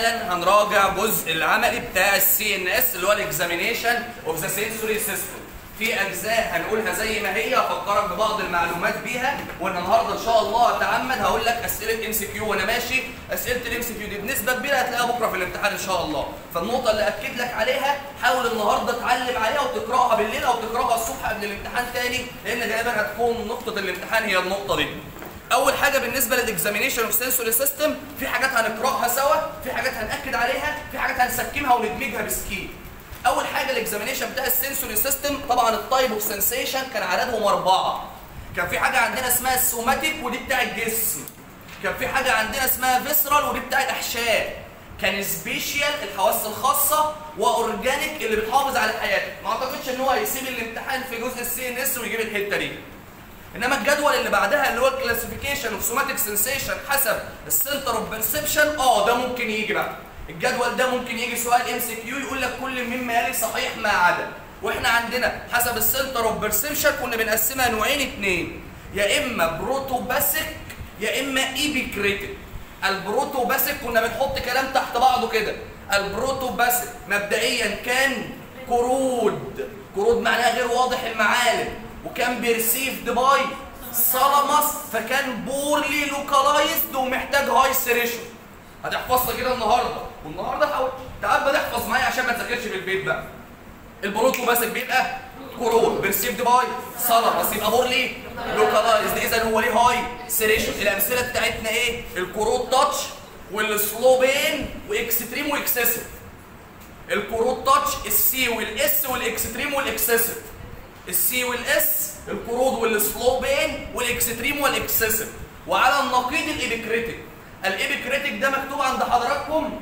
حالا هنراجع جزء العملي بتاع السي ان اس اللي هو الاكزامينيشن اوف ذا سنسوري سيستم في اجزاء هنقولها زي ما هي هفكرك ببعض المعلومات بيها وان النهارده ان شاء الله اتعمد هقول لك اسئله ام سي كيو وانا ماشي اسئله الام سي كيو دي بنسبه كبيره هتلاقيها بكره في الامتحان ان شاء الله فالنقطه اللي اكد لك عليها حاول النهارده تعلم عليها وتقراها بالليل او تقراها الصبح قبل الامتحان تاني لان غالبا هتكون نقطه الامتحان هي النقطه دي اول حاجه بالنسبه للاكزامينيشن اوف سنسوري سيستم في حاجات هنقراها سوا في حاجات هناكد عليها في حاجات هنسكمها وندمجها بسكيم اول حاجه الاكزامينيشن بتاع السنسوري سيستم طبعا التايب اوف سنسيشن كان عددهم اربعه كان في حاجه عندنا اسمها السوماتيك ودي بتاع الجسم كان في حاجه عندنا اسمها فيسرال ودي بتاع الاحشاء كان سبيشال الحواس الخاصه واورجانيك اللي بتحافظ على حياتك ما اعتقدش ان هو هيسيب الامتحان في جزء السي ان اس ويجيب الحته دي انما الجدول اللي بعدها اللي هو الكلاسيفيكيشن اوف سوماتيك سنسيشن حسب السنتر اوف بيرسبشن اه ده ممكن يجي بقى الجدول ده ممكن يجي سؤال ام سي كيو يقول لك كل مما يلي صحيح ما عدا واحنا عندنا حسب السنتر اوف بيرسبشن كنا بنقسمها نوعين اتنين يا اما بروتو باسك يا اما ايبيكريتيك البروتو باسك كنا بنحط كلام تحت بعضه كده البروتو باسك مبدئيا كان كرود كرود معناها غير واضح المعالم وكان بيرسيفد باي سالاماس فكان بورلي لوكالايزد ومحتاج هاي سيريشن هتحفظها كده النهارده والنهارده حاول تعال تحفظ معايا عشان ما تذاكرش في البيت بقى البروتو باسك بيبقى كرون بيرسيفد باي سالاماس يبقى بورلي لوكالايزد اذا هو ليه هاي سيريشن الامثله بتاعتنا ايه الكرود تاتش والسلو بين واكستريم واكسسيف الكرود تاتش السي والاس والاكستريم والاكسسيف السي والاس القروض والسلو بين والاكستريم والاكسسيف وعلى النقيض الابيكريتيك الابيكريتيك ده مكتوب عند حضراتكم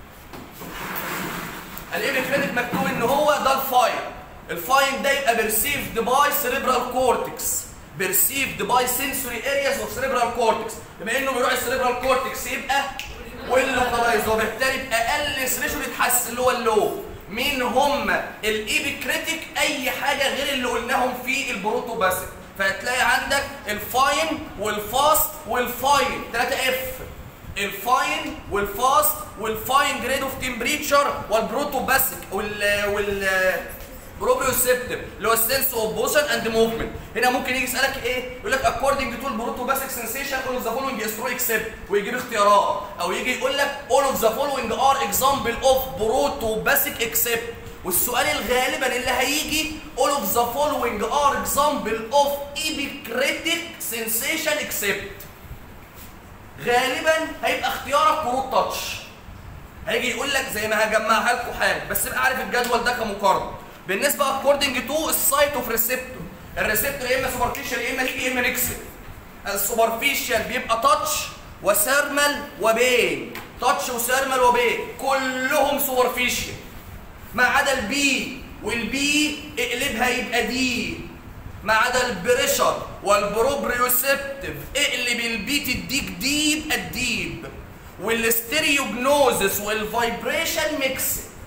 الابيكريتيك مكتوب ان هو ده الفاين الفاين ده يبقى بيرسيفد باي سيريبرال كورتكس بيرسيفد باي سنسوري ارياز اوف سيريبرال كورتكس بما انه بيروح السيريبرال كورتكس يبقى واللوكالايز وبالتالي اقل سريشن يتحسن اللي هو اللو مين هم الايبيكريتيك اي حاجه غير اللي قلناهم في البروتو باسك فهتلاقي عندك الفاين والفاست والفاين 3 اف الفاين والفاست والفاين جريد اوف تمبريتشر والبروتو باسك وال وال بروبريوسبتيف اللي هو السنس اوف موشن اند موفمنت هنا ممكن يجي يسالك ايه يقول لك اكوردنج تو البروتو باسك سنسيشن اول اوف ذا فولوينج از ترو اكسبت ويجيب اختيارات او يجي يقول لك اول اوف ذا فولوينج ار اكزامبل اوف بروتو باسك اكسبت والسؤال الغالبا اللي هيجي all of the following are example of epicritic sensation except غالبا هيبقى اختيارك كروت تاتش هيجي يقول لك زي ما هجمعها لكم حالا بس ابقى عارف الجدول ده كمقارنه بالنسبه اكوردنج تو السايت اوف ريسبتور الريسبتور يا اما سوبرفيشال يا اما ليجي يا اما ريكسل السوبرفيشال بيبقى تاتش وسيرمال وبين تاتش وسيرمال وبين كلهم سوبرفيشال ما عدا البي والبي اقلبها يبقى دي ما عدا البريشر والبروبريوسبتيف اقلب البي تديك دي يبقى الديب والستيريوجنوزس والفايبريشن ميكس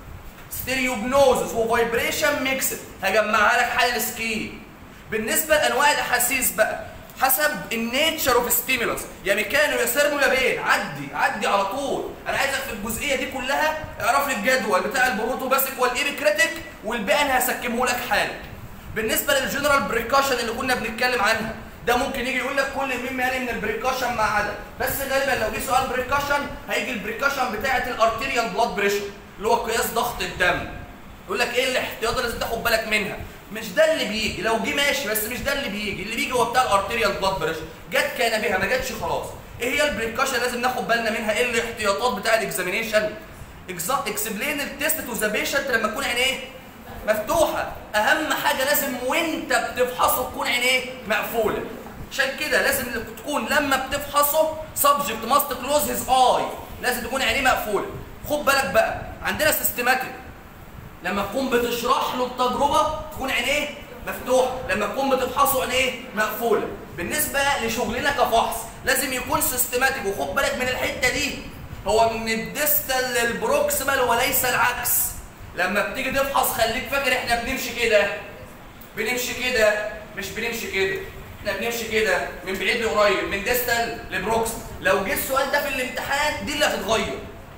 ستيريوجنوزس وفايبريشن ميكس هجمعها لك حل سكيل بالنسبه لانواع الاحاسيس بقى حسب النيتشر اوف ستيمولس يا ميكانو يا سيرمو يا بين عدي عدي على طول انا عايزك في الجزئيه دي كلها اعرف لي الجدول بتاع البروتو باسك والايبيكريتيك والباقي انا هسكمه لك حالا بالنسبه للجنرال بريكاشن اللي كنا بنتكلم عنها ده ممكن يجي يقول لك كل مما يعني من البريكاشن ما عدا بس غالبا لو جه سؤال بريكاشن هيجي البريكاشن بتاعه الارتيريال بلاد بريشر اللي هو قياس ضغط الدم يقول لك ايه الاحتياط اللي لازم تاخد بالك منها مش ده اللي بيجي لو جه ماشي بس مش ده اللي بيجي اللي بيجي هو بتاع الارتيريال بلاد بريشر جت كان بها ما جاتش خلاص ايه هي البريكاشن لازم ناخد بالنا منها ايه الاحتياطات بتاع الاكزامينيشن اكسبلين التيست تو ذا بيشنت لما تكون عينيه مفتوحه اهم حاجه لازم وانت بتفحصه تكون عينيه مقفوله عشان كده لازم تكون لما بتفحصه سبجكت ماست كلوز هيز اي لازم تكون عينيه مقفوله خد بالك بقى عندنا سيستماتيك لما تكون بتشرح له التجربه تكون عينيه مفتوحه لما تكون بتفحصه عينيه مقفوله بالنسبه لشغلنا كفحص لازم يكون سيستماتيك وخد بالك من الحته دي هو من الديستال للبروكسيمال وليس العكس لما بتيجي تفحص خليك فاكر احنا بنمشي كده بنمشي كده مش بنمشي كده احنا بنمشي كده من بعيد لقريب من ديستال لبروكسيمال لو جه السؤال ده في الامتحان دي اللي هتتغير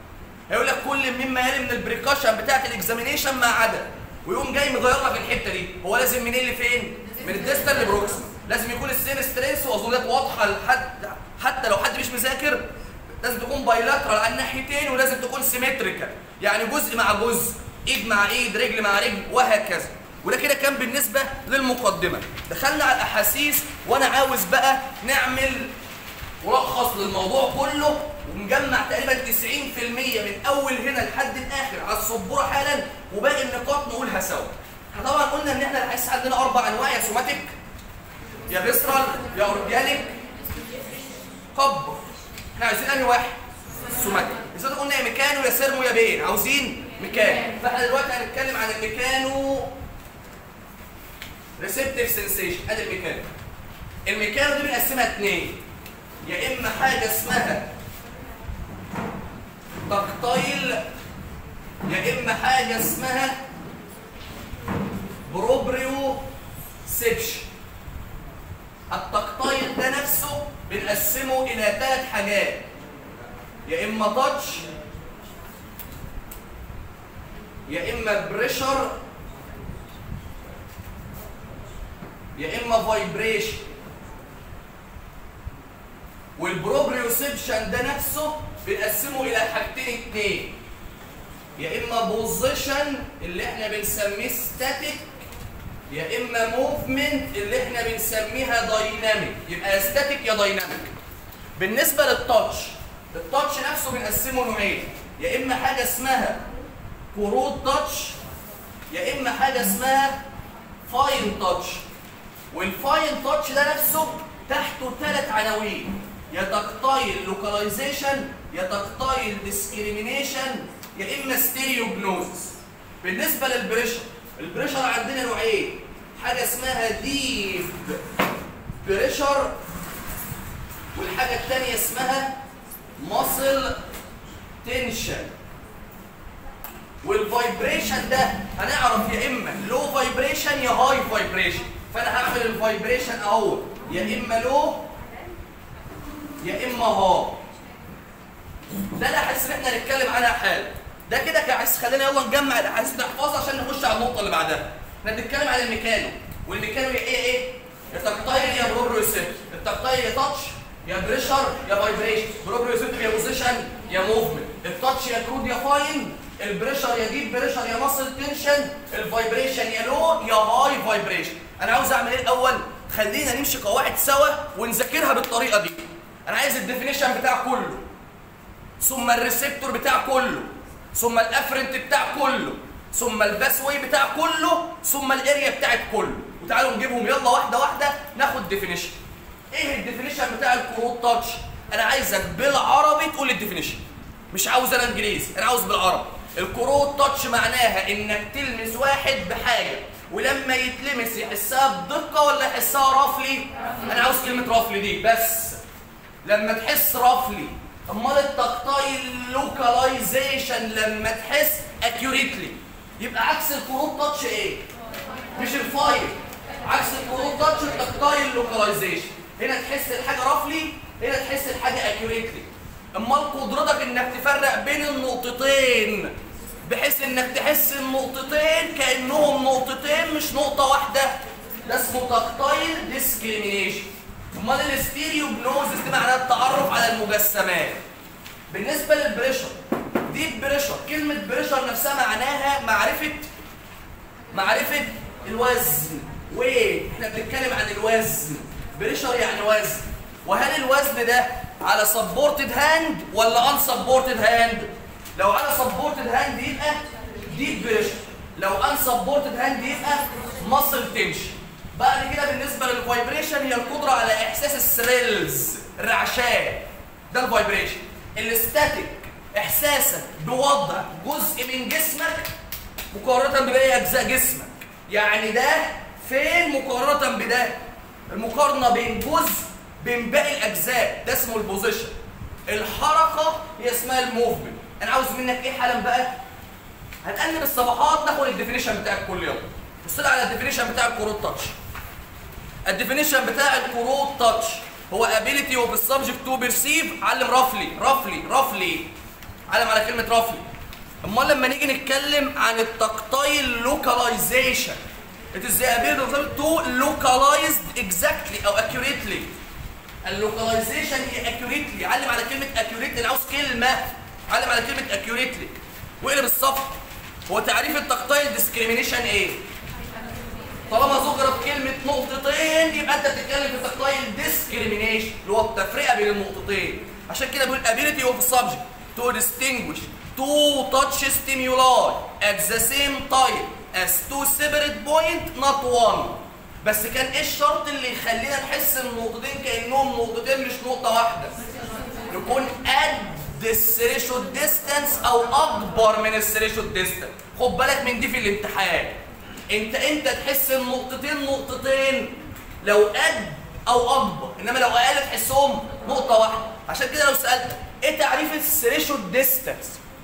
هيقول لك كل مما يلي من البريكاشن بتاعت الاكزامينيشن ما عدا ويقوم جاي مغير لك الحته دي هو لازم منين لفين من الديستال لبروكسيمال لازم يكون السين ستريس واظنات واضحه لحد حتى لو حد مش مذاكر لازم تكون بايلاترال على الناحيتين ولازم تكون سيمتريكال يعني جزء مع جزء ايد مع ايد رجل مع رجل وهكذا وده كده كان بالنسبه للمقدمه دخلنا على الاحاسيس وانا عاوز بقى نعمل ملخص للموضوع كله ونجمع تقريبا 90% من اول هنا لحد الاخر على السبوره حالا وباقي النقاط نقولها سوا. احنا طبعا قلنا ان احنا الحس عندنا اربع انواع يا سوماتيك يا فيسرال يا اورجانيك كبر. احنا عايزين انهي واحد؟ سوماتيك. اذا قلنا يا ميكانو يا سيرمو يا بين عاوزين ميكانو. فاحنا دلوقتي هنتكلم عن الميكانو ريسبتيف سنسيشن ادي الميكانو. الميكانو دي بنقسمها اثنين يا اما حاجه اسمها تكتايل يا اما حاجه اسمها بروبريو سيبشن التكتايل ده نفسه بنقسمه الى ثلاث حاجات يا اما تاتش يا اما بريشر يا اما فايبريشن والبروبريوسبشن ده نفسه بنقسمه الى حاجتين اتنين يا اما بوزيشن اللي احنا بنسميه ستاتيك يا اما موفمنت اللي احنا بنسميها دايناميك يبقى يا ستاتيك يا دايناميك بالنسبه للتاتش التاتش نفسه بنقسمه نوعين يا اما حاجه اسمها كروت تاتش يا اما حاجه اسمها فاين تاتش والفاين تاتش ده نفسه تحته ثلاث عناوين يا تكتايل لوكاليزيشن يا تكتايل ديسكريمينيشن يا اما ستيريو جنوزس بالنسبه للبريشر البريشر عندنا نوعين حاجه اسمها ديب بريشر والحاجه الثانيه اسمها ماسل تنشن والفايبريشن ده هنعرف يا اما لو فايبريشن يا هاي فايبريشن فانا هعمل الفايبريشن اهو يا اما لو يا اما ها ده الاحاسيس اللي احنا هنتكلم عنها حالا ده كده كاحاسيس خلينا يلا نجمع الاحاسيس نحفظها عشان نخش على النقطه اللي بعدها احنا بنتكلم عن الميكانو والميكانو يا ايه ايه يا تكتايل يا بروبريوسيبت التكتايل يا تاتش يا بريشر يا فايبريشن بروبريوسيبت يا بوزيشن يا موفمنت التاتش يا كرود يا فاين البريشر يا ديب بريشر يا ماسل تنشن الفايبريشن يا لو يا هاي فايبريشن انا عاوز اعمل ايه الاول خلينا نمشي قواعد سوا ونذاكرها بالطريقه دي انا عايز الديفينيشن بتاع كله ثم الريسبتور بتاع كله ثم الافرنت بتاع كله ثم الباسوي بتاع كله ثم الاريا بتاعت كله وتعالوا نجيبهم يلا واحده واحده ناخد ديفينيشن ايه الديفينيشن بتاع الكروت تاتش انا عايزك بالعربي تقول الديفينيشن مش عاوز انا انجليزي انا عاوز بالعربي الكروت تاتش معناها انك تلمس واحد بحاجه ولما يتلمس يحسها بدقه ولا يحسها رفلي انا عاوز كلمه رفلي دي بس لما تحس رفلي امال التكتايل لوكاليزيشن لما تحس اكيوريتلي يبقى عكس الكروت تاتش ايه مش الفايل عكس الكروت تاتش التكتايل لوكاليزيشن هنا تحس الحاجه رفلي هنا تحس الحاجه اكيوريتلي امال قدرتك انك تفرق بين النقطتين بحيث انك تحس النقطتين كانهم نقطتين مش نقطه واحده ده اسمه تكتايل ديسكريميشن امال الاستيريو جنوزس دي معناها التعرف على المجسمات بالنسبه للبريشر ديب بريشر كلمه بريشر نفسها معناها معرفه معرفه الوزن ويت احنا بنتكلم عن الوزن بريشر يعني وزن وهل الوزن ده على سبورتد هاند ولا ان سبورتد هاند لو على سبورتد هاند يبقى ديب بريشر لو ان سبورتد هاند يبقى ماسل تنشن بعد كده بالنسبه للفايبريشن هي القدره على احساس الثريلز الرعشات ده الفايبريشن الاستاتيك احساسك بوضع جزء من جسمك مقارنه بباقي اجزاء جسمك يعني ده فين مقارنه بده المقارنه بين جزء بين باقي الاجزاء ده اسمه البوزيشن الحركه هي اسمها الموفمنت انا عاوز منك ايه حالا بقى هنقلب الصفحات ناخد الديفينيشن بتاع كل يوم بص على الديفينيشن بتاع الكروت تاتش الديفينيشن بتاع الكروت تاتش هو ability of the subject to perceive علم رفلي رفلي رفلي علم على كلمة رفلي امال لما نيجي نتكلم عن التكتايل لوكاليزيشن it is the ability to localize exactly او accurately اللوكاليزيشن هي accurately علم على كلمه accurately انا عاوز كلمه علم على كلمه accurately واقلب الصفحه هو تعريف التكتايل ديسكريميشن ايه طالما ذكرت كلمة نقطتين يبقى انت بتتكلم في تكتايل ديسكريميشن اللي هو التفرقة بين النقطتين عشان كده بيقول ability of subject to distinguish two touch stimuli at the same time as two separate point not one بس كان ايه الشرط اللي يخلينا نحس ان النقطتين كانهم نقطتين مش نقطة واحدة يكون قد الثريشولد ديستانس او اكبر من الثريشولد ديستانس خد بالك من دي في الامتحان انت انت تحس النقطتين نقطتين لو قد او اكبر انما لو اقل تحسهم نقطه واحده عشان كده لو سالت ايه تعريف الثريشولد ديستانس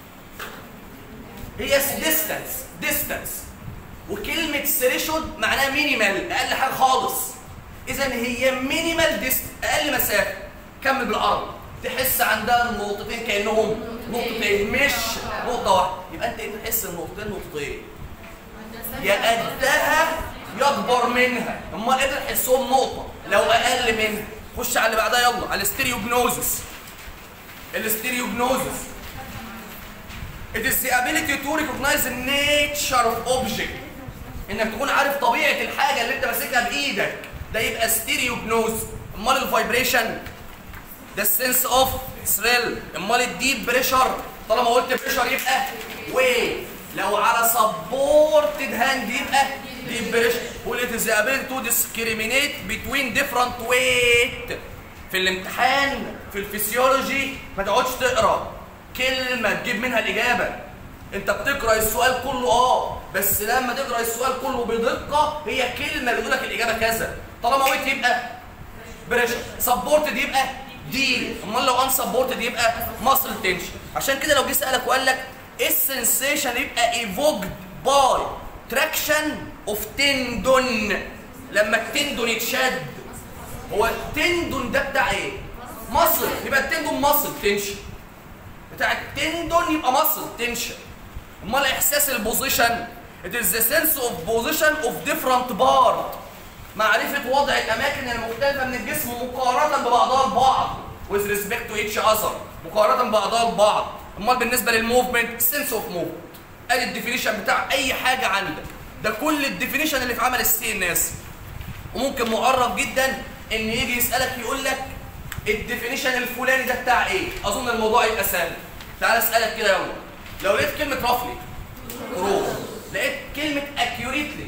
هي ديستانس ديستانس وكلمه ثريشولد معناها مينيمال اقل حاجه خالص اذا هي مينيمال ديستانس اقل مسافه كمل بالعربي تحس عندها النقطتين كانهم نقطتين مش نقطه واحده يبقى انت ايه تحس النقطتين نقطتين يا قدها يا اكبر منها امال قدر تحسهم نقطه لو اقل منها خش على اللي بعدها يلا على الاستيريوجنوزس الاستيريوجنوزس It is the ability to recognize the nature of object انك تكون عارف طبيعه الحاجه اللي انت ماسكها بايدك ده يبقى ستيريوجنوز امال الفايبريشن ده السنس اوف ثريل امال الديب بريشر طالما قلت بريشر يبقى ويف لو على سبورتد هاند يبقى ديب بريشر قول it is the ability to discriminate between different weight في الامتحان في الفسيولوجي ما تقعدش تقرا كلمه تجيب منها الاجابه انت بتقرا السؤال كله اه بس لما تقرا السؤال كله بدقه هي كلمه اللي تقول لك الاجابه كذا طالما ويت يبقى بريشر سبورتد يبقى دي امال لو ان سبورتد يبقى ماسل تنشن عشان كده لو جه سالك وقال لك ايه السنسيشن يبقى ايفوكد باي تراكشن اوف تندون لما التندون يتشد هو التندون ده بتاع ايه مصل يبقى التندون مصل تنشن بتاع التندون يبقى مصل تنشن امال احساس البوزيشن it is the sense of position of different part معرفة وضع الأماكن المختلفة من الجسم مقارنة ببعضها البعض with respect to each other مقارنة ببعضها البعض امال بالنسبة للموفمنت sense of movement ادي الديفينيشن بتاع أي حاجة عندك ده كل الديفينيشن اللي في عمل السي ان اس وممكن معرف جدا ان يجي يسألك يقول لك الديفينيشن الفلاني ده بتاع ايه اظن الموضوع يبقى سهل تعال اسالك كده يلا لو لقيت كلمه رفلي روح لقيت كلمه اكيوريتلي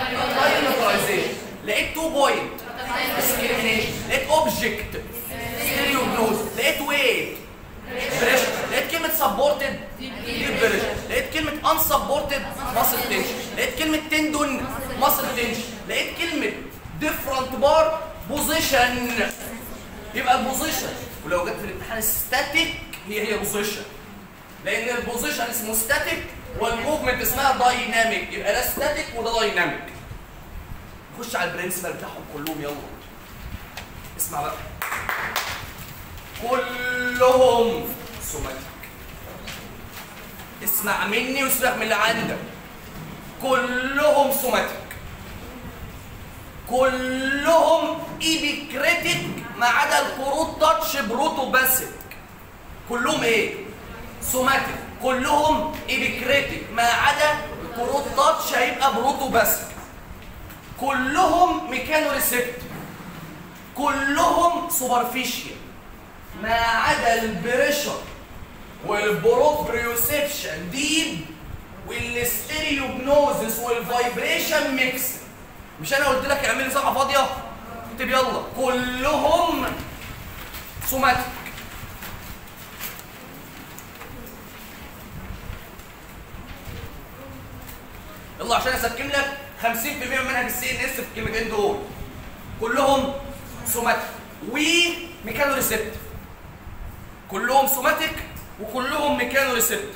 تايم لقيت تو بوينت discrimination لقيت اوبجكت ستيريوجنوز لقيت ويت بريشر لقيت كلمه سبورتد ديب بريشر لقيت كلمه ان سبورتد ماسل تنشن لقيت كلمه تندون ماسل تنشن لقيت كلمه ديفرنت بار بوزيشن يبقى البوزيشن ولو جت في الامتحان ستاتيك هي هي بوزيشن لان البوزيشن اسمه ستاتيك والموفمنت اسمها دايناميك يبقى ده ستاتيك وده دايناميك خش على البرنسبل بتاعهم كلهم يلا اسمع بقى كلهم سوماتيك اسمع مني واسمع من اللي عندك كلهم سوماتيك كلهم ايبيكريتيك ما عدا الكروت تاتش بروتو باسيك كلهم ايه سوماتيك كلهم ايبيكريتيك ما عدا الكروت تاتش هيبقى بروتو باسيك كلهم ميكانو ريسبت كلهم سوبرفيشال ما عدا البريشر والبروبريوسبشن ديب والستيريوجنوزس والفايبريشن ميكس مش انا قلت لك اعمل لي صفحه فاضيه اكتب يلا كلهم سوماتيك يلا عشان اسكن لك 50% من منهج السي ان اس في الكلمتين دول كلهم سوماتيك وميكانو ريسبتيف كلهم سوماتيك وكلهم ميكانو ريسبتيف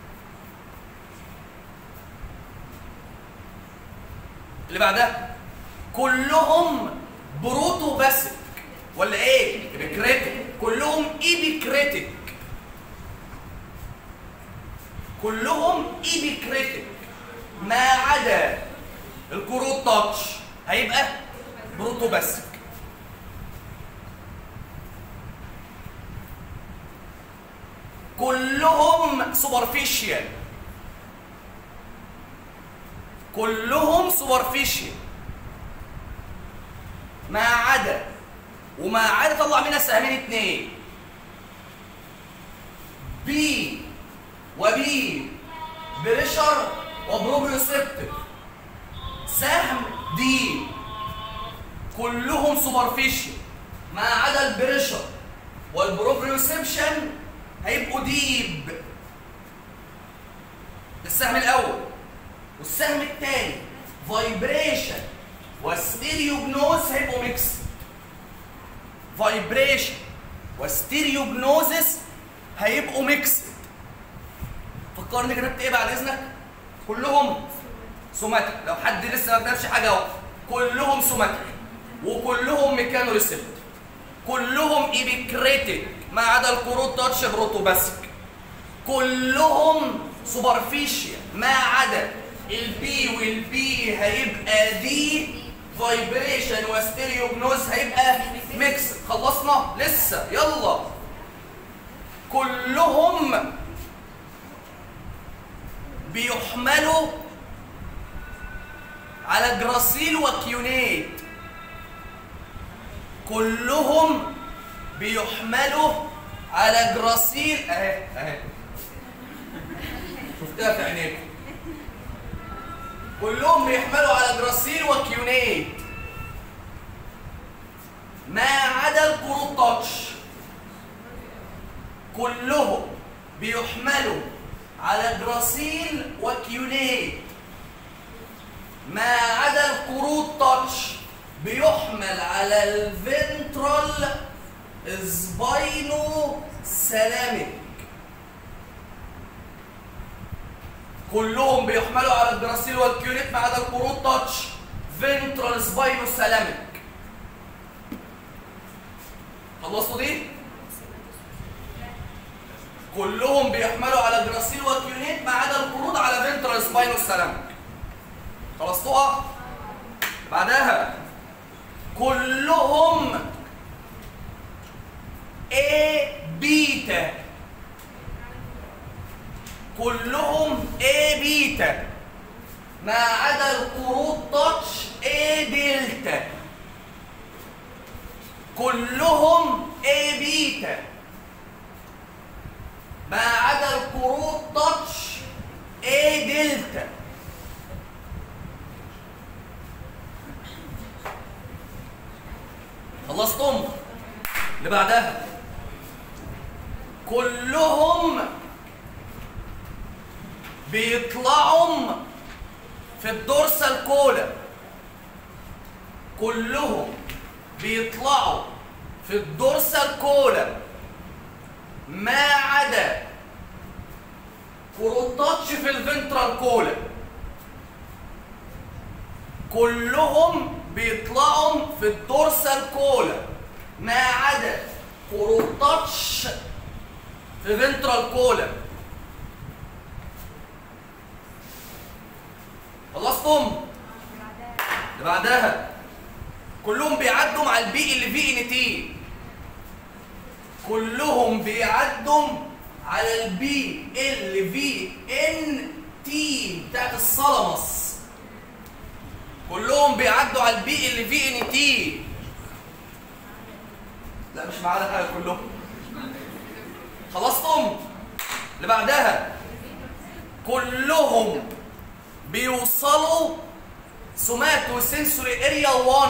اللي بعدها كلهم بروتو باسيك ولا ايه ايبيكريتيك كلهم ايبيكريتيك كلهم ايبيكريتيك ما عدا الكروت تاتش هيبقى بروتوباسك كلهم سوبرفيشيال كلهم سوبرفيشيال ما عدا وما عدا طلع منها سهمين اتنين بي وبي بريشر وبروبريوسبتيف سهم دي كلهم سوبرفيشال ما عدا البريشر والبروبريوسبشن هيبقوا ديب السهم الاول والسهم الثاني فايبريشن وستيريوجنوز هيبقوا ميكس فايبريشن وستيريوجنوزس هيبقوا ميكس فكرني كتبت ايه بعد اذنك كلهم سوماتيك لو حد لسه ما كتبش حاجه اهو كلهم سوماتيك وكلهم ميكانو ريسبت كلهم ايبيكريتيك ما عدا الكروت تاتش بروتوباسك كلهم سوبرفيشيال ما عدا البي والبي هيبقى دي فايبريشن وستيريوجنوز هيبقى ميكس خلصنا لسه يلا كلهم بيحملوا على جراسيل وكيونيت كلهم بيحملوا على جراسيل اهي اهي شفتها في عينيكم كلهم بيحملوا على جراسيل وكيونيت ما عدا الكروت تاتش كلهم بيحملوا على جراسيل وكيونيت ما عدا الكروت تاتش بيحمل على الفنترال سباينو سلامك كلهم بيحملوا على الجراسيل والكيونيت ما عدا الكروت تاتش فنترال سباينو سلامك خلصتوا دي؟ كلهم بيحملوا على جراسيل وكيونيت ما عدا القرود على فنترال سباينو سلامك خلصتوها؟ بعدها كلهم A بيتا كلهم A بيتا ما عدا القرود تاتش A دلتا كلهم A بيتا ما عدا القرود تاتش A دلتا خلصتم اللي بعدها كلهم بيطلعوا في الدورسال كولا كلهم بيطلعوا في الدورسال كولا ما عدا كروتاتش في الفنترال كولا كلهم بيطلعوا في الدورسال كولا ما عدا كروتاتش في فنترال كولا خلصتم اللي بعدها كلهم بيعدوا مع البي اللي في ان تي كلهم بيعدوا على البي ال في ان تي بتاعت الصلمس كلهم بيعدوا على البي ال في ان تي لا مش معانا حاجه كلهم خلصتم اللي بعدها كلهم بيوصلوا سوماتو سنسوري اريا 1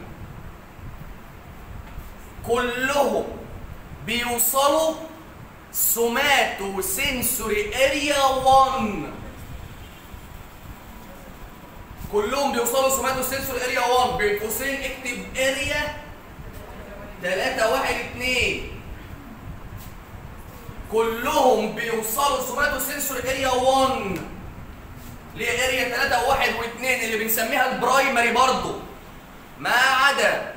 كلهم بيوصلوا سوماتو سنسوري اريا 1 كلهم بيوصلوا سوماتو سنسوري اريا 1 بين قوسين اكتب اريا 3 1 2 كلهم بيوصلوا سوماتو سنسوري اريا 1 اللي هي اريا 3 1 و2 اللي بنسميها البرايمري برضه ما عدا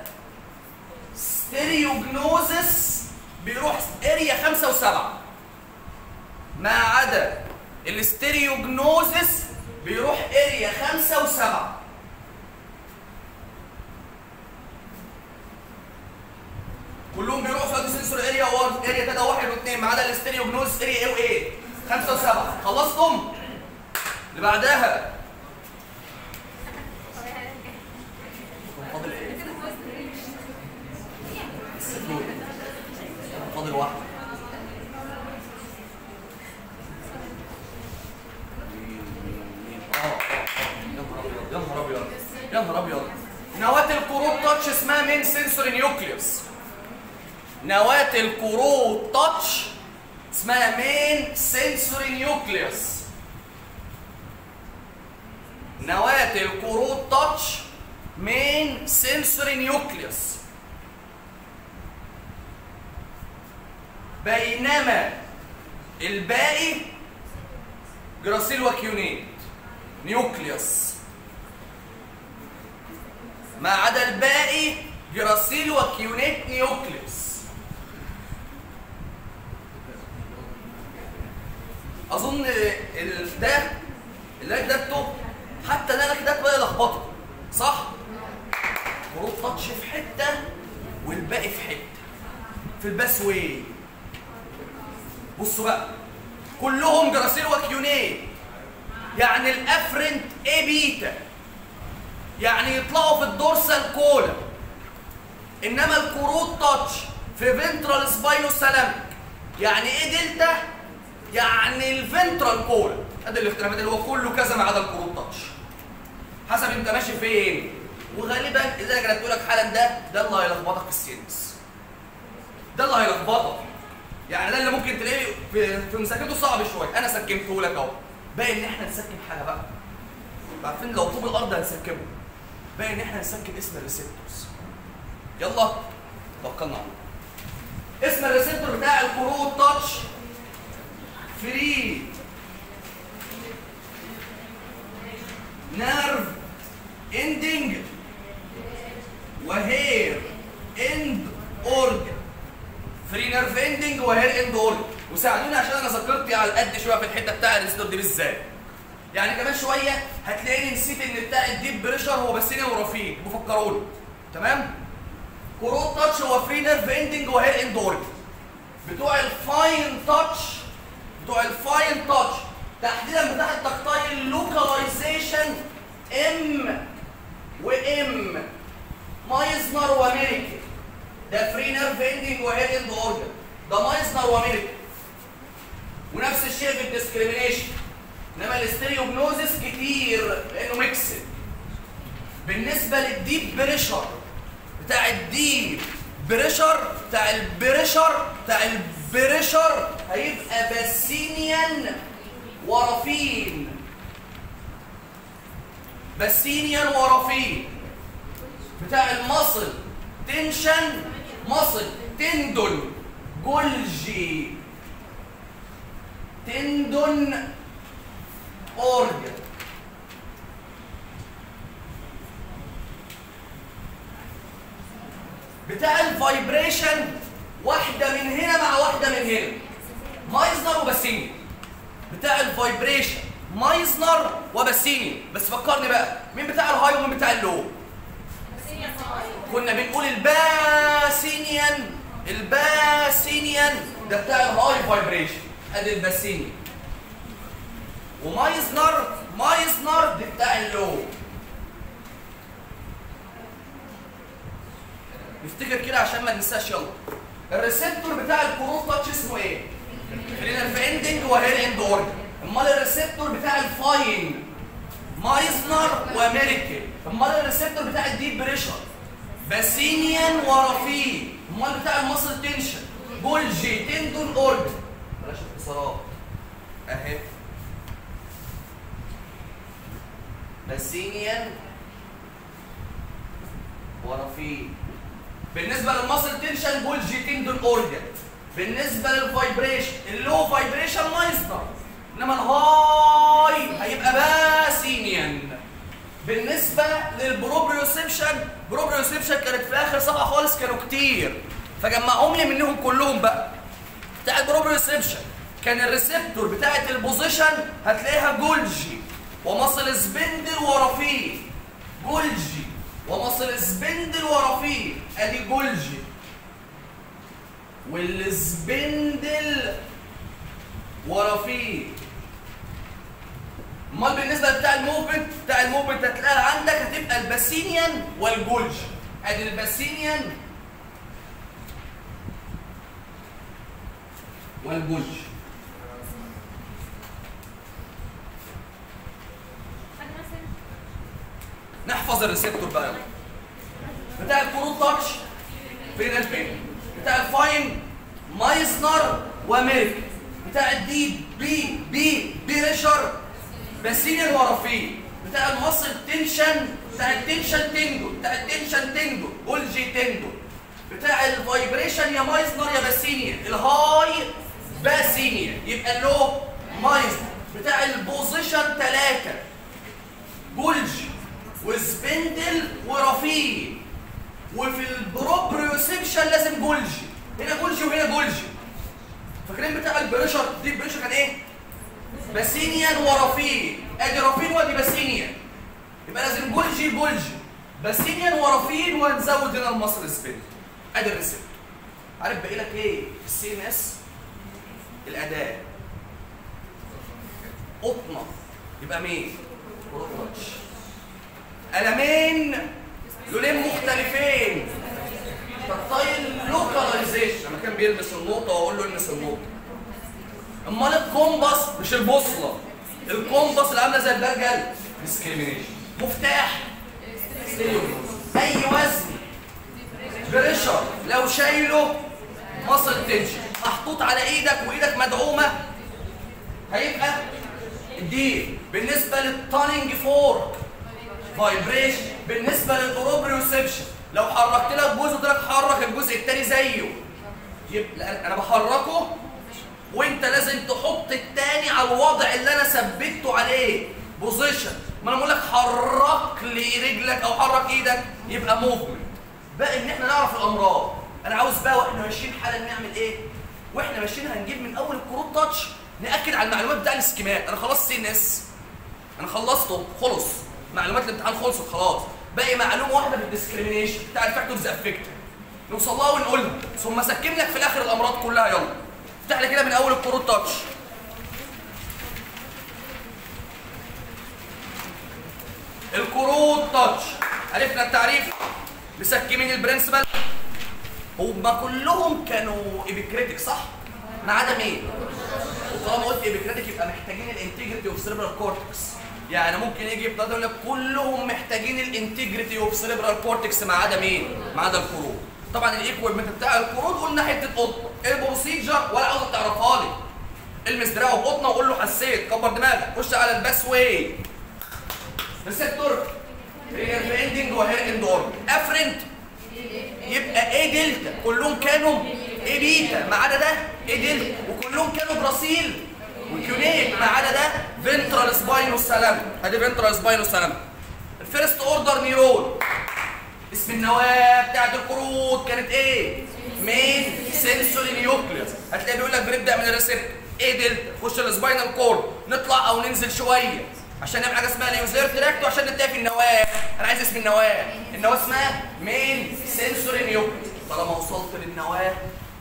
ستيريوجنوزس بيروح اريا 5 و7 ما عدا الاستيريوجنوزس بيروح اريا خمسة وسبعة كلهم بيروحوا سؤال سنسور اريا 1 اريا 3 1 و2 ما عدا الاستيريوجنوزس اريا ايه وايه 5 و7 خلصتم اللي بعدها فاضل ايه فاضل واحد آه، آه. يا نهار ابيض يا نهار ابيض نواة الكروت تاتش اسمها مين سنسوري نيوكليوس نواة الكروت تاتش اسمها مين سنسوري نيوكليوس نواة الكروت تاتش مين سنسوري نيوكليوس بينما الباقي جراسيل وكيونيت نيوكليوس ما عدا الباقي جراسيل وكيونيت نيوكليوس اظن ال- ده اللي انا كتبته حتى ده انا كتبته بقى لخبطه صح خروج تاتش في حته والباقي في حته في الباس واي بصوا بقى كلهم جراسيل وكيونيت يعني الافرنت اي بيتا يعني يطلعوا في الدورسال كولا انما الكروت تاتش في فنترال سباينوسالاميك يعني ايه دلتا يعني الفنترال كولا ادي الاختلافات اللي هو كله كذا ما عدا الكروت تاتش حسب انت ماشي فين وغالبا اذا انا كتبت لك حالا ده ده اللي هيلخبطك في السينس ده اللي هيلخبطك يعني ده اللي ممكن تلاقيه في في مسكته صعب شويه انا سكمته لك اهو باقي ان احنا نسكم حاجه بقى عارفين لو طوب الارض هنسكمه باقي ان احنا نسكم اسم الريسبتورز يلا توكلنا على الله اسم الريسبتور بتاع الكروت تاتش فري نيرف اندنج وهير اند اورجن فري نيرف اندنج وهير اند اورجن وساعدوني عشان انا ذاكرتي على قد شويه في الحته بتاع الريسبتور دي بالذات يعني كمان شويه هتلاقيني نسيت ان بتاع الديب بريشر هو بسيني ورفيق بفكروني تمام كروت تاتش هو فري نيرف اندنج وهير اند اورجن بتوع الفاين تاتش بتوع الفاين تاتش تحديدا بتاع التكتايل لوكاليزيشن ام وام مايزنر وامريكا ده فري نيرف اندنج وهير اند اورجن ده مايزنر وامريكا ونفس الشيء في الديسكريميشن انما الاستيريوجنوزس كتير لانه ميكسد بالنسبه للديب بريشر بتاع الديب بريشر بتاع البريشر بتاع البريشر هيبقى باسينيان ورافين باسينيان ورافين بتاع المصل تنشن مصل تندون جولجي تندون اورجن بتاع الفايبريشن واحده من هنا مع واحده من هنا مايزنر وباسيني بتاع الفايبريشن مايزنر وباسيني بس فكرني بقى مين بتاع الهاي ومين بتاع اللو كنا بنقول الباسينيان الباسينيان ده بتاع الهاي فايبريشن ادي الباسيني ومايزنر مايزنر دي بتاع اللو نفتكر كده عشان ما ننساش يلا الريسبتور بتاع الكروت تاتش اسمه ايه؟ خلينا في اندنج وهير اند اورجن امال الريسبتور بتاع الفاين مايزنر وامريكان امال الريسبتور بتاع الديب بريشر باسينيان ورافيه امال بتاع المصل تنشن جولجي تندون اورجن بلاش اختصارات اهي باسينيان ورافيه بالنسبه للمصل تنشن جولجي تندون اورجن بالنسبه للفايبريشن اللو فايبريشن مايزنر انما الهاي هيبقى باسينيان بالنسبه للبروبريوسبشن بروبريوسبشن كانت في اخر صفحه خالص كانوا كتير فجمعهم لي منهم كلهم بقى بتاع البروبريوسبشن كان الريسبتور بتاعت البوزيشن هتلاقيها جولجي ومصل سبندل ورفيق جولجي ومصل سبندل ورفيق ادي جولجي والسبندل ورفيق امال بالنسبه بتاع الموفمنت بتاع الموفمنت هتلاقيها عندك هتبقى الباسينيان والجولج ادي الباسينيان والجولج نحفظ الريسبتور بقى يلا. بتاع الكروت تاتش فين الفين بتاع الفاين مايسنر وميرك بتاع الدي بي بي بريشر باسينيان ورفيق بتاع المصل تنشن بتاع التنشن تندو بتاع التنشن تندو جولجي تندو بتاع الفايبريشن يا مايسنر يا باسينيان الهاي باسينيان يبقى اللو مايسنر بتاع البوزيشن ثلاثة جولجي وسبندل ورفيق وفي البروبريوسبشن لازم جولجي هنا جولجي وهنا جولجي فاكرين بتاع البريشر دي البريشر كان ايه؟ باسينيان ورفيق ادي رفيق وادي باسينيان يبقى لازم جولجي جولجي باسينيان ورفيق وهنزود هنا المصل سبين ادي الريسبت عارف باقي لك ايه؟ السي ام اس الاداه قطنه يبقى مين؟ كروتش قلمين لونين مختلفين تطيل لوكاليزيشن لما كان بيلبس النقطه واقول له البس النقطه امال الكومباس مش البوصله الكومباس اللي عامله زي البرجل ديسكريميشن مفتاح اي وزن بريشر لو شايله مصل تنشن محطوط على ايدك وايدك مدعومه هيبقى دي بالنسبه للتانينج فورك فايبريشن بالنسبه للبروبريوسبشن لو حركت لك جزء قلت لك حرك الجزء الثاني زيه يبقى انا بحركه وانت لازم تحط الثاني على الوضع اللي انا ثبته عليه بوزيشن ما انا بقول لك حرك لي رجلك او حرك ايدك يبقى موفمنت بقى ان احنا نعرف الامراض انا عاوز بقى واحنا ماشيين حالا نعمل ايه واحنا ماشيين هنجيب من اول الكروت تاتش ناكد على المعلومات بتاع السكيمات انا خلاص سي ان اس انا خلصته خلص معلومات الامتحان خلصت خلاص باقي معلومه واحده في الديسكريميشن بتاع الفاكتورز افكت نوصل لها ونقولها ثم سكم لك في الاخر الامراض كلها يلا افتح لي كده من اول الكروت تاتش الكروت تاتش عرفنا التعريف مسكمين البرنسبل هما كلهم كانوا ايبيكريتيك صح؟ ما عدا مين؟ وطالما قلت ايبيكريتيك يبقى محتاجين الانتجريتي اوف سيربرال كورتكس يعني ممكن يجي يبتدي يقول لك كلهم محتاجين الانتجريتي اوف سيربرال كورتكس ما عدا مين؟ ما عدا الكروت طبعا الايكويبمنت بتاع الكروت قلنا حته قطه البروسيجر ولا عاوزك تعرفها لي المس دراعه بقطنه وقول له حسيت كبر دماغك خش على الباس واي ريسبتور هير اندنج وهير اند اورجن افرنت يبقى ايه دلتا كلهم كانوا ايه بيتا ما عدا ده ايه دلتا وكلهم كانوا براسيل وكيونيت ما عدا ده فنترال سباينو سلام ادي فنترال سباينو سلام الفيرست اوردر نيرون اسم النواه بتاعت القرود كانت ايه؟ مين سنسوري نيوكليوس هتلاقي بيقول لك بنبدا من الريسبت ايه دلتا خش السباينال كورد نطلع او ننزل شويه عشان نعمل حاجه اسمها اليوزير تراكت وعشان ننتهي في النواه انا عايز اسم النواه النواه اسمها مين سنسوري نيوكليوس طالما وصلت للنواه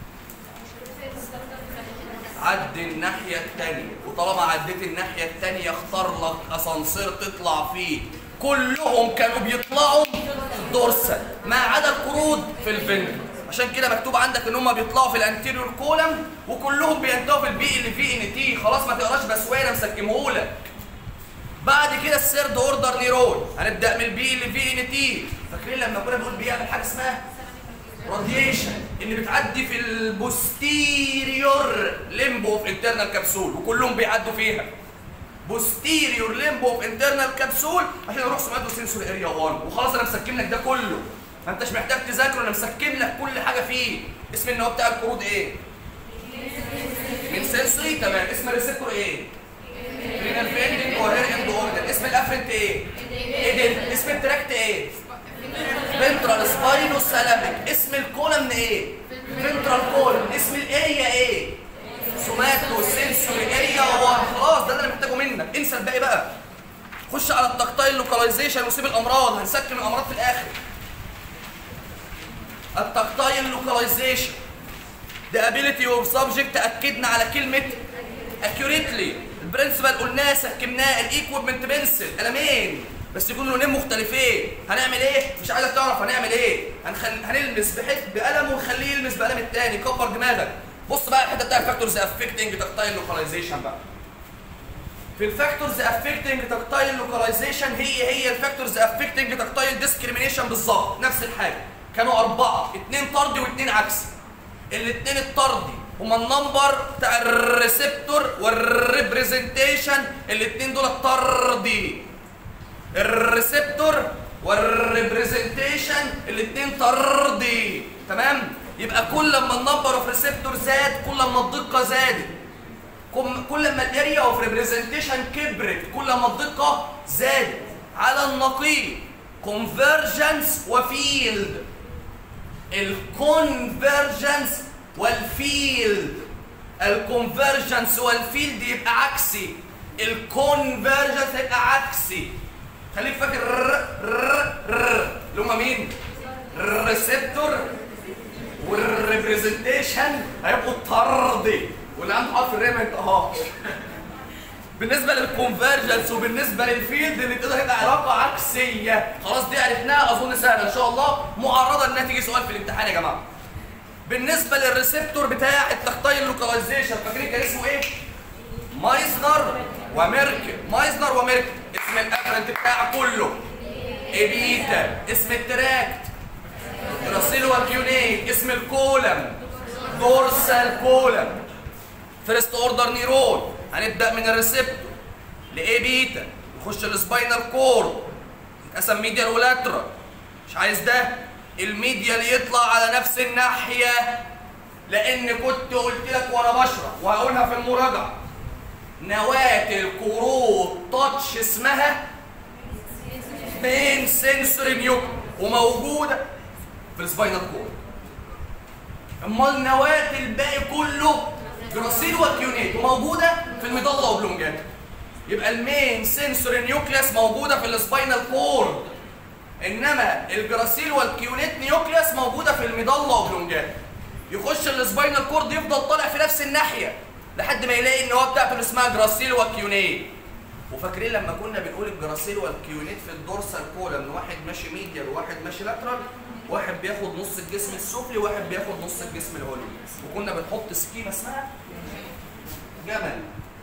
عد الناحية التانية وطالما عديت الناحية التانية اختار لك اسانسير تطلع فيه كلهم كانوا بيطلعوا في الدورسال ما عدا القرود في الفنتر عشان كده مكتوب عندك ان هم بيطلعوا في الانتيريور كولم وكلهم بينتهوا في البي اللي فيه ان تي خلاص ما تقراش بسويه انا مسكمهولك بعد كده السيرد اوردر نيرون هنبدا من البي اللي فيه ان تي فاكرين لما كنا بنقول بيعمل حاجه اسمها راديشن اللي بتعدي في البوستيريور ليمبو اوف انترنال كبسول وكلهم بيعدوا فيها بوستيريور ليمبو اوف انترنال كبسول عشان اروح سمعته سنسور اريا 1 وخلاص انا مسكم لك ده كله ما انتش محتاج تذاكره انا مسكم لك كل حاجه فيه اسم النواه بتاع القرود ايه؟ من سنسوري تمام اسم الريسبتور ايه؟ رينال فيندنج وهير اند اوردر اسم الافرنت ايه؟ ايه ده؟ اسم التراكت ايه؟ فنترال سباينو سلامك اسم الكولم ايه؟ فنترال كولم اسم الاريا ايه؟ سوماتو سنسوري الباقي بقى خش على التكتايل لوكاليزيشن وسيب الامراض هنسكن الامراض في الاخر التكتايل لوكاليزيشن the ability of subject اكدنا على كلمه accurately البرنسبل قلناه سكناه الايكويبمنت بنسل قلمين بس يكونوا لونين مختلفين هنعمل ايه مش عايزك تعرف هنعمل ايه هنخل... هنلمس بحيث بقلم ونخليه يلمس بقلم التاني كبر دماغك بص بقى الحته بتاع الفاكتورز افكتنج تكتايل لوكاليزيشن بقى في الفاكتورز افكتنج تكتايل لوكاليزيشن هي هي الفاكتورز افكتنج تكتايل ديسكريميشن بالظبط نفس الحاجه كانوا اربعه اثنين طردي واثنين عكسي الاثنين الطردي هما النمبر بتاع الريسبتور والريبريزنتيشن الاثنين دول طردي الريسبتور والريبريزنتيشن الاثنين طردي تمام يبقى كل ما النمبر اوف ريسبتور زاد كل ما الدقه زادت كم- كل ما الاريا اوف ريبريزنتيشن كبرت كل ما الدقه زادت على النقيض كونفرجنس وفيلد الكونفرجنس والفيلد الكونفرجنس والفيلد يبقى عكسي الكونفرجنس يبقى عكسي خليك فاكر ر ر ر اللي هما مين؟ الريسبتور والريبريزنتيشن هيبقوا طردي واللي عنده حرف الري ما ينطقهاش بالنسبه للكونفرجنس وبالنسبه للفيلد اللي كده هيبقى علاقه عكسيه خلاص دي عرفناها اظن سهله ان شاء الله معرضه انها تيجي سؤال في الامتحان يا جماعه بالنسبه للريسبتور بتاع التكتايل لوكاليزيشن فاكرين كان اسمه ايه مايزنر وميركل مايزنر وميركل اسم الافرنت بتاعه كله ابيتا اسم التراكت جراسيل والكيونيت اسم الكولم دورسال كولم فيرست اوردر نيرون هنبدا من الريسبتور لاي بيتا نخش السباينال كورد يتقسم ميديال ولاترال مش عايز ده الميديال يطلع على نفس الناحيه لان كنت قلت لك وانا بشرح وهقولها في المراجعه نواه الكروت تاتش اسمها مين سنسوري نيوك وموجوده في السباينال كورد امال نواه الباقي كله جراسيل وكيونيت وموجوده في الميدالا اوبلونجاتا يبقى المين سنسوري نيوكليس موجوده في السباينال كورد انما الجراسيل والكيونيت نيوكليس موجوده في الميدالا اوبلونجاتا يخش السباينال كورد يفضل طالع في نفس الناحيه لحد ما يلاقي النواه بتاعته اللي اسمها جراسيل وكيونيت وفاكرين لما كنا بنقول الجراسيل والكيونيت في الدورسال كولم واحد ماشي ميديال وواحد ماشي لاترال واحد بياخد نص الجسم السفلي وواحد بياخد نص الجسم العلوي وكنا بنحط سكيمه اسمها جمل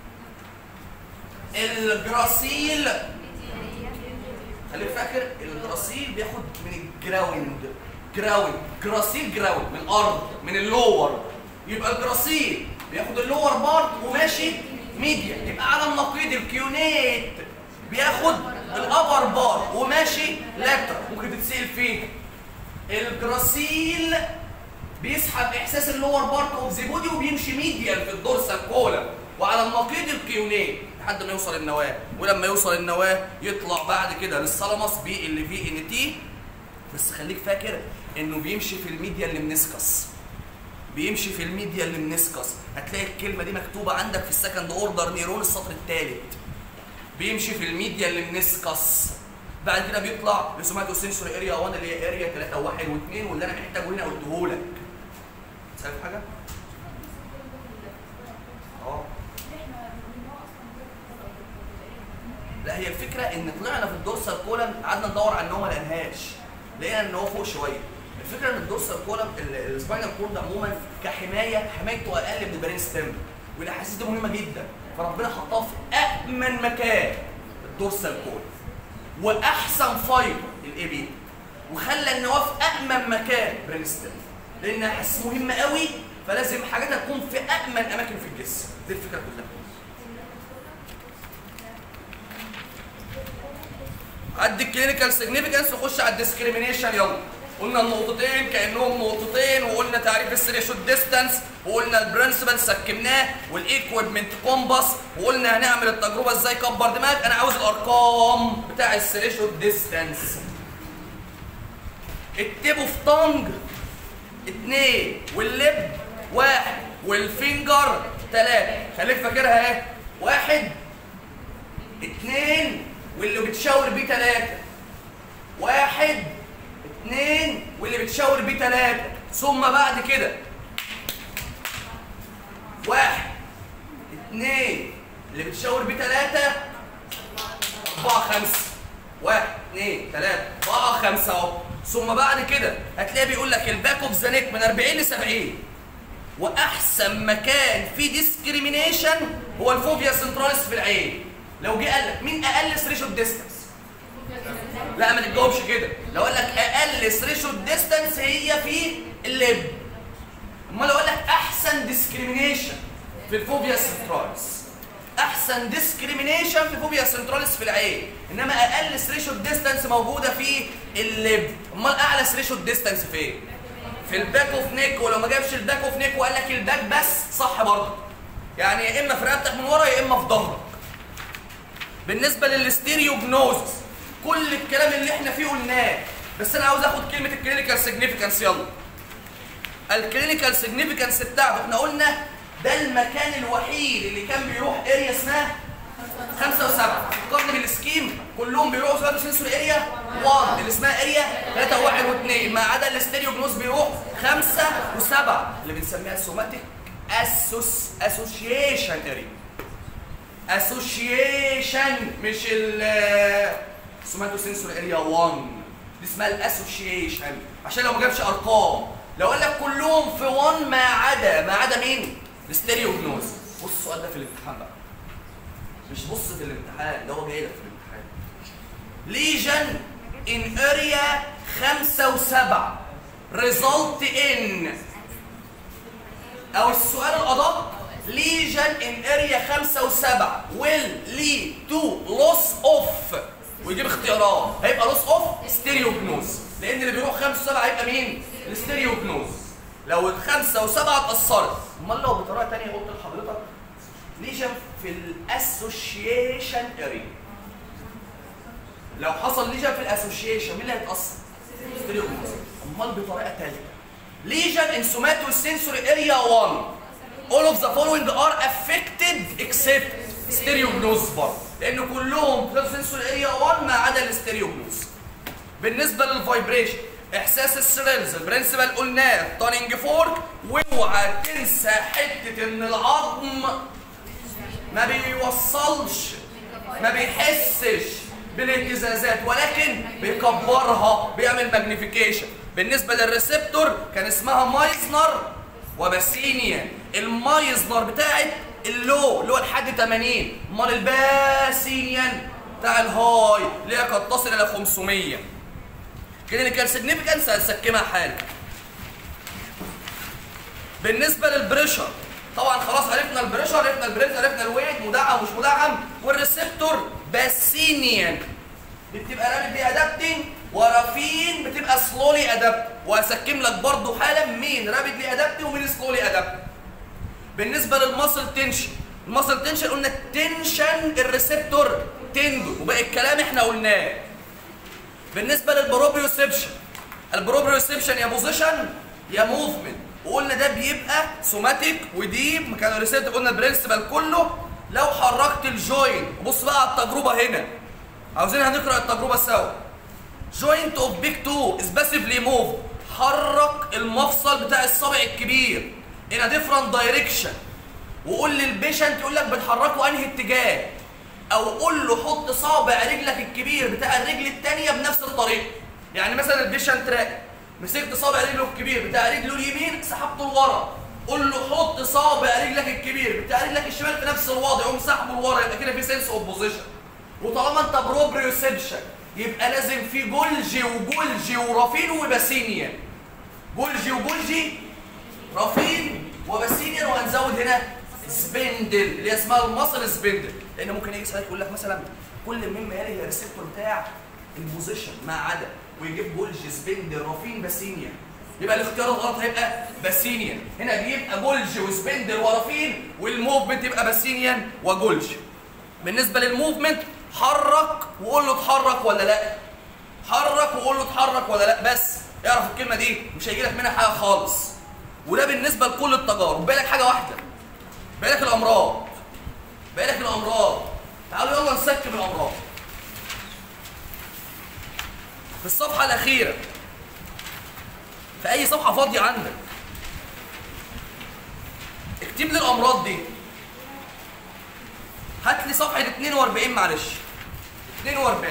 الجراسيل خليك فاكر الجراسيل بياخد من الجراوند جراوند جراسيل جراوند من الارض من اللور يبقى الجراسيل بياخد اللور بارت وماشي ميديا يبقى على النقيض الكيونيت بياخد الابر بارت وماشي لاتر ممكن تتسال فيه الجراسيل بيسحب احساس اللور بارت اوف ذا بودي وبيمشي ميديال في الدورسال كولم وعلى النقيض الكيونيت لحد ما يوصل النواه ولما يوصل النواه يطلع بعد كده للثالاموس بي ال في ان تي بس خليك فاكر انه بيمشي في الميديا اللي منسكس بيمشي في الميديا اللي منسكس هتلاقي الكلمه دي مكتوبه عندك في السكند اوردر نيرون السطر الثالث بيمشي في الميديا اللي منسكس بعد كده بيطلع لسوماتو سنسوري اريا 1 اللي هي اريا 3 و1 و2 واللي انا محتاجه هنا قلته لك سالت حاجه؟ اه لا هي الفكره ان طلعنا في الدورسال كولم قعدنا ندور على ان هو ما لقيناهاش لقينا ان هو فوق شويه الفكره ان الدورسال كولم السباينال كورد عموما كحمايه حمايته اقل من البرين ستيم والاحاسيس دي مهمه جدا فربنا حطها في امن مكان الدورسال كولم واحسن فايبر الاي بي وخلى النواه في امن مكان برين ستيم لان احاسيس مهمه قوي فلازم حاجاتها تكون في امن اماكن في الجسم دي الفكره كلها عد الكلينيكال سيجنيفيكانس وخش على الديسكريميشن يلا قلنا النقطتين كانهم نقطتين وقلنا تعريف السريشوت ديستانس وقلنا البرنسبل سكناه والايكويبمنت كومباس وقلنا هنعمل التجربه ازاي كبر دماغك انا عاوز الارقام بتاع السريشوت ديستانس التيب اوف تانج اتنين واللب واحد والفينجر تلاته خليك فاكرها ايه واحد اتنين واللي بتشاور بيه تلاتة واحد اتنين واللي بتشاور بيه تلاتة ثم بعد كده واحد اتنين اللي بتشاور بيه تلاتة أربعة خمسة واحد اتنين تلاتة أربعة خمسة أهو ثم بعد كده هتلاقي بيقول لك الباك اوف ذا نيك من 40 ل 70 واحسن مكان فيه ديسكريمينيشن هو الفوبيا سنتراليس في العين لو جه قال لك مين اقل ثريشولد ديستانس لا ما تجاوبش كده لو قال لك اقل ثريشولد ديستانس هي في اللب امال لو قال لك احسن ديسكريمينيشن في الفوبيا سنتراليس احسن ديسكريمينيشن في الفوبيا سنتراليس في العين انما اقل ثريشولد ديستانس موجوده في اللب امال اعلى ثريشولد ديستانس فين في الباك اوف نيك ولو ما جابش الباك اوف نيك وقال لك الباك بس صح برضه يعني يا اما في رقبتك من ورا يا اما في ظهرك بالنسبه للستيريو جنوزس كل الكلام اللي احنا فيه قلناه بس انا عاوز اخد كلمه الكلينيكال سيجنيفيكانس يلا الكلينيكال سيجنيفيكانس بتاعته احنا قلنا ده المكان الوحيد اللي كان بيروح اريا اسمها خمسة وسبعة فكرني بالسكيم كلهم بيروحوا سبعة سنسوري اريا 1 اللي اسمها اريا 3 1 و2 ما عدا الاستيريو جنوز بيروح خمسة وسبعة اللي بنسميها سوماتيك اسوس اسوشيشن اريا اسوشيشن مش ال سوماتو سنسور اريا 1 دي اسمها الاسوشيشن عشان لو ما جابش ارقام لو قال لك كلهم في 1 ما عدا ما عدا مين؟ الستيريو جنوز بص السؤال ده في الامتحان بقى مش بص في الامتحان ده هو جاي لك في الامتحان ليجن ان اريا 5 و7 result in او السؤال الادق ليجن ان اريا 5 و7 will lead to loss of ويجيب اختيارات هيبقى loss of ستيريو جنوز لان اللي بيروح 5 و7 هيبقى مين؟ الستيريو جنوز لو الخمسة وسبعة اتأثرت امال لو بطريقة تانية قلت لحضرتك ليجن في الاسوشيشن اريا لو حصل ليجن في الاسوشيشن مين اللي هيتأثر؟ ستيريو جنوز امال بطريقة تالتة ليجن ان سوماتو سنسوري اريا 1 all of the following are affected except ستيريوجنوز برضه لان كلهم في سنسوري اريا 1 ما عدا الستيريوجنوز بالنسبه للفايبريشن احساس السريلز البرنسبل قلناه تانينج فورك واوعى تنسى حته ان العظم ما بيوصلش ما بيحسش بالاهتزازات ولكن بيكبرها بيعمل ماجنيفيكيشن بالنسبه للريسبتور كان اسمها مايزنر وباسينيا المايزنر بتاعت اللو اللي هو لحد 80 امال الباسينيان بتاع الهاي اللي هي قد تصل الى 500 كلينيكال سيجنيفيكانس هنسكمها حالا بالنسبه للبريشر طبعا خلاص عرفنا البريشر عرفنا البريد عرفنا الويت مدعم مش مدعم والريسبتور باسينيان دي بتبقى رابد دي ادابتنج ورافين بتبقى سلولي ادابت وهسكم لك برضو حالا مين رابد لي ادابت ومين سلولي ادابت بالنسبه للماسل تنشن الماسل تنشن قلنا التنشن الريسبتور تندو وباقي الكلام احنا قلناه بالنسبه للبروبريوسبشن البروبريوسبشن يا بوزيشن يا موفمنت وقلنا ده بيبقى سوماتيك وديب مكان الريسبتور قلنا البرنسبل كله لو حركت الجوين بص بقى على التجربه هنا عاوزين هنقرا التجربه سوا جوينت اوف بيج 2 سبيسيفلي موف حرك المفصل بتاع الصابع الكبير in a different direction وقول للبيشنت يقول لك بتحركه انهي اتجاه او قول له حط صابع رجلك الكبير بتاع الرجل الثانيه بنفس الطريقه يعني مثلا البيشنت راقد مسكت صابع رجله الكبير بتاع رجله اليمين سحبته لورا قول له حط صابع رجلك الكبير بتاع رجلك الشمال في نفس الوضع قوم سحبه لورا يبقى كده في سنس اوف بوزيشن وطالما انت بروبريوسبشن يبقى لازم في جولجي وجولجي ورافين وباسينيا جولجي وجولجي رافين وباسينيا وهنزود هنا سبندل اللي هي اسمها المصل سبندل لان ممكن يجي سؤال يقول لك مثلا كل مما يلي الريسبتور بتاع البوزيشن ما عدا ويجيب جولجي سبندل رافين باسينيا يبقى الاختيار الغلط هيبقى باسينيان هنا بيبقى جولج وسبندل ورافين والموفمنت يبقى باسينيان وجولج بالنسبه للموفمنت حرك وقول له اتحرك ولا لا حرك وقول له اتحرك ولا لا بس اعرف الكلمه دي مش هيجي لك منها حاجه خالص وده بالنسبه لكل التجارب بالك حاجه واحده بالك الامراض بالك الامراض تعالوا يلا نسكب الامراض في الصفحه الاخيره في اي صفحه فاضيه عندك اكتب لي الامراض دي هات لي صفحه 42 معلش 42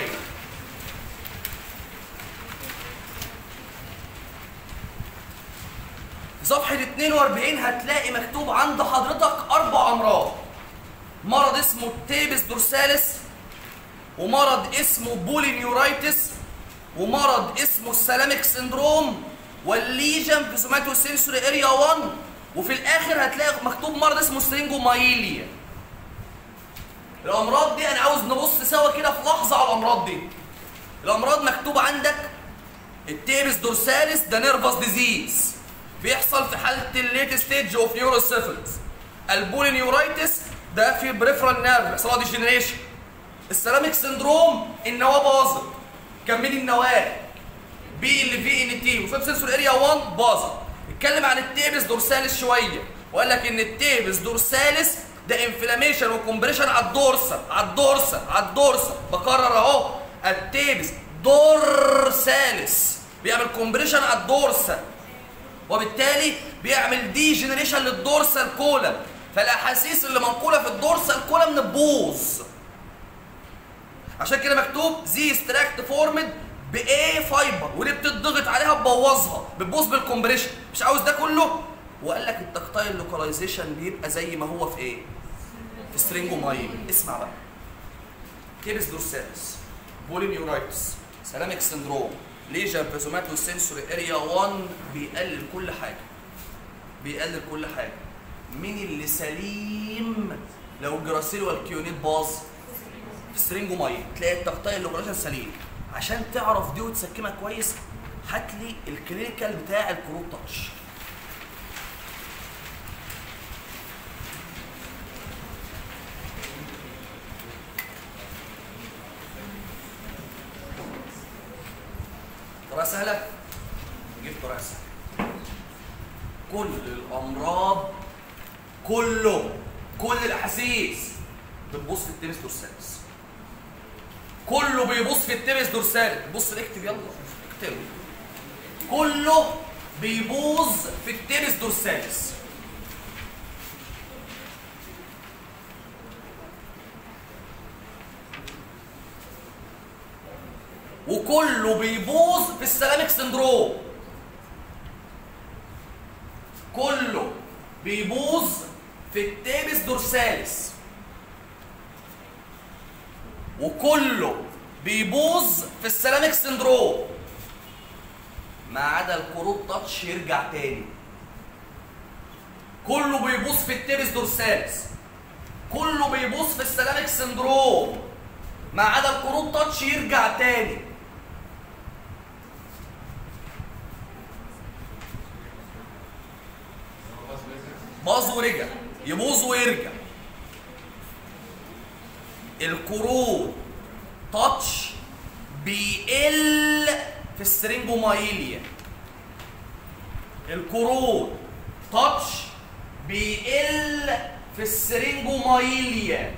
في صفحة 42 هتلاقي مكتوب عند حضرتك أربع أمراض مرض اسمه التيبس دورساليس ومرض اسمه بولينيورايتس ومرض اسمه السلامك سندروم والليجن في سوماتو سنسوري اريا 1 وفي الاخر هتلاقي مكتوب مرض اسمه سترينجومايليا الامراض دي انا عاوز نبص سوا كده في لحظه على الامراض دي الامراض مكتوب عندك التيبس دورساليس ده نيرفس ديزيز بيحصل في حاله الليت ستيج اوف نيوروسيفلس البولينيورايتس ده في بريفرال نيرف بيحصل لها ديجنريشن السيراميك سندروم النواه باظت كملي النواه بي ال في ان تي وفي سنسور اريا 1 باظت اتكلم عن التيبس دورساليس شويه وقال لك ان التيبس دورساليس ده انفلاميشن وكمبريشن على الدورسال على الدورسال على الدورسال بكرر اهو التيبس دورساليس بيعمل كومبريشن على الدورسال وبالتالي بيعمل دي جنريشن للدورسال كولم فالاحاسيس اللي منقوله في الدورسال كولم بتبوظ عشان كده مكتوب زي ستراكت فورمد بايه فايبر وليه بتضغط عليها تبوظها بتبوظ بالكمبريشن مش عاوز ده كله وقال لك التكتايل لوكاليزيشن بيبقى زي ما هو في ايه في سترينجوماين اسمع بقى كيبس دورساليس بولينيورايتس سيراميك سندروم ليجن في سوماتو سنسوري اريا 1 بيقلل كل حاجه بيقلل كل حاجه مين اللي سليم لو الجراسيل والكيونيت باظ سترينجوماين تلاقي التغطيه اللوكاليزيشن سليم عشان تعرف دي وتسكمها كويس هات لي الكلينيكال بتاع الكروب تاتش طريقه سهله نجيب طريقه سهله كل الامراض كله كل الاحاسيس بتبص في التبس دورساليس كله بيبص في التبس دورساليس بص اكتب يلا اكتب كله بيبوظ في التبس دورساليس وكله بيبوظ في السلامك سندروم كله بيبوظ في التابس دورساليس وكله بيبوظ في السلامك سندروم ما عدا الكروب تاتش يرجع تاني كله بيبوظ في التابس دورساليس كله بيبوظ في السلامك سندروم ما عدا الكروب تاتش يرجع تاني باظ ورجع يبوظ ويرجع الكروب تاتش بيقل في السرنجومايليا الكروب تاتش بيقل في السرنجومايليا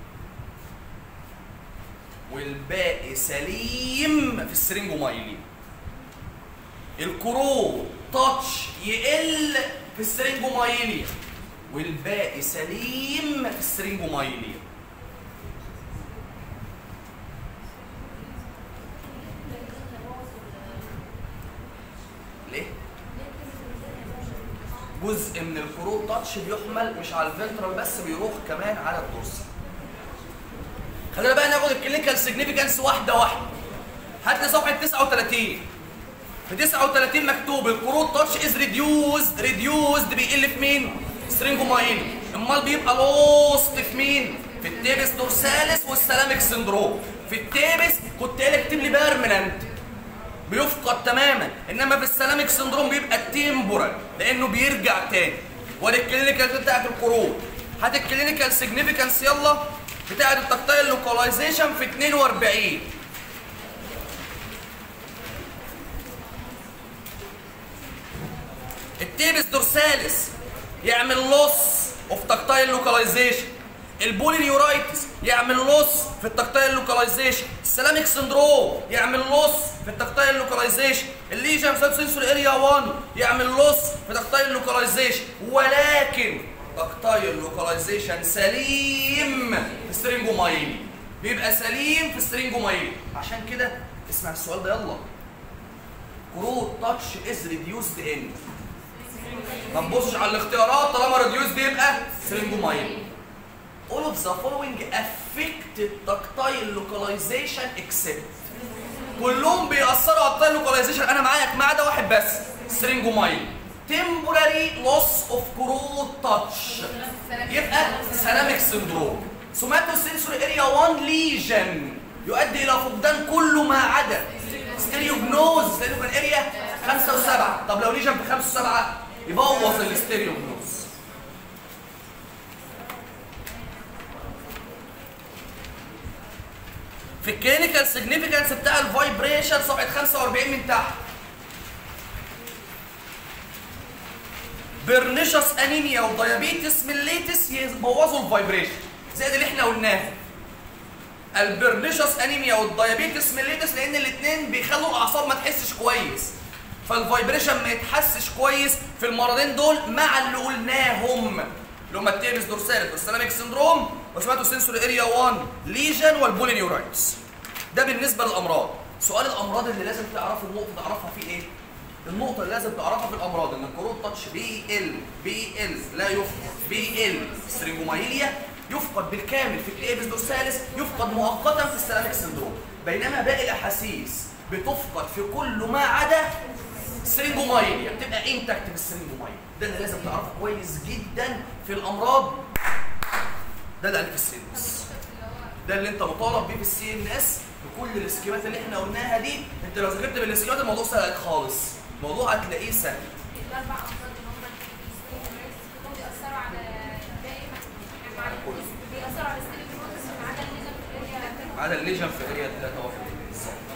والباقي سليم في السرنجومايليا الكروب تاتش يقل في السرنجومايليا والباقي سليم في السرنجومايليا ليه؟ جزء من الكروب تاتش بيحمل مش على الفنترال بس بيروح كمان على الدورسال خلينا بقى ناخد الكلينيكال سيجنيفيكانس واحده واحده هات لي صفحه 39 في 39 مكتوب الكروت تاتش از ريديوزد ريديوزد بيقل في مين؟ سترينجوماين امال بيبقى لوست في مين؟ في التيبس دورساليس والسلامك سندروم في التيبس كنت قايل اكتب لي بيرمننت بيفقد تماما انما في السلامك سندروم بيبقى تيمبورال لانه بيرجع تاني وادي الكلينيكال بتاعت الكروت هات الكلينيكال سيجنيفيكانس يلا بتاعت التكتايل لوكاليزيشن في 42 التيبس دورساليس يعمل لوس اوف تكتايل لوكاليزيشن البولينيورايتس يعمل لوس في التكتايل لوكاليزيشن السلاميك سندروم يعمل لوس في التكتايل لوكاليزيشن الليجن سنسوري اريا 1 يعمل لوس في التكتايل لوكاليزيشن ولكن تكتايل لوكاليزيشن سليم في سترينجومايلي بيبقى سليم في سترينجومايلي عشان كده اسمع السؤال ده يلا كروت تاتش از ريديوسد ان ما نبصش على الاختيارات طالما ريديوسد يبقى سترينجومايلي all of the following affected tactile localization except كلهم بيأثروا على التايل لوكاليزيشن انا معاك ما عدا واحد بس سترينجومايل temporary loss of كروت تاتش يبقى سيراميك سندروم سوماتو سنسوري اريا 1 ليجن يؤدي الى فقدان كل ما عدا ستيريوجنوز لانه كان اريا 5 و7 طب لو ليجن في 5 و7 يبوظ الستيريوجنوز في الكلينيكال سيجنيفيكانس بتاع الفايبريشن صفحه 45 من تحت بيرنيشس انيميا وديابيتس ميليتس يبوظوا الفايبريشن زي اللي احنا قلناه البرنيشس انيميا والديابيتس ميليتس لان الاثنين بيخلوا الاعصاب ما تحسش كويس فالفايبريشن ما يتحسش كويس في المرضين دول مع اللي قلناهم اللي هم التيرس دورساليس والسلاميك سندروم وسمعتوا سنسوري اريا 1 ليجن والبولينيورايتس ده بالنسبه للامراض سؤال الامراض اللي لازم تعرفوا النقطه تعرفها في ايه النقطه اللي لازم تعرفها في الامراض ان الكروت تاتش بي ال بي ال لا يفقد بي ال سترينجومايليا يفقد بالكامل في الايبس دورساليس يفقد مؤقتا في السلاميك سندروم بينما باقي الاحاسيس بتفقد في كل ما عدا سرينجومايليا بتبقى انتكت بالسرينجومايليا ده اللي لازم تعرفه كويس جدا في الامراض ده اللي عليك في السي ان اس ده اللي انت مطالب بيه في السي ان اس بكل السكيمات اللي احنا قلناها دي انت لو ذاكرت بالسكيمات الموضوع سهل عليك خالص الموضوع هتلاقيه سهل الاربع امراض اللي هم هم بيأثروا على الباقي يعني على بيأثروا على السيليك ما عدا الليجن في الاريا على الليجن في اريا 3 بالظبط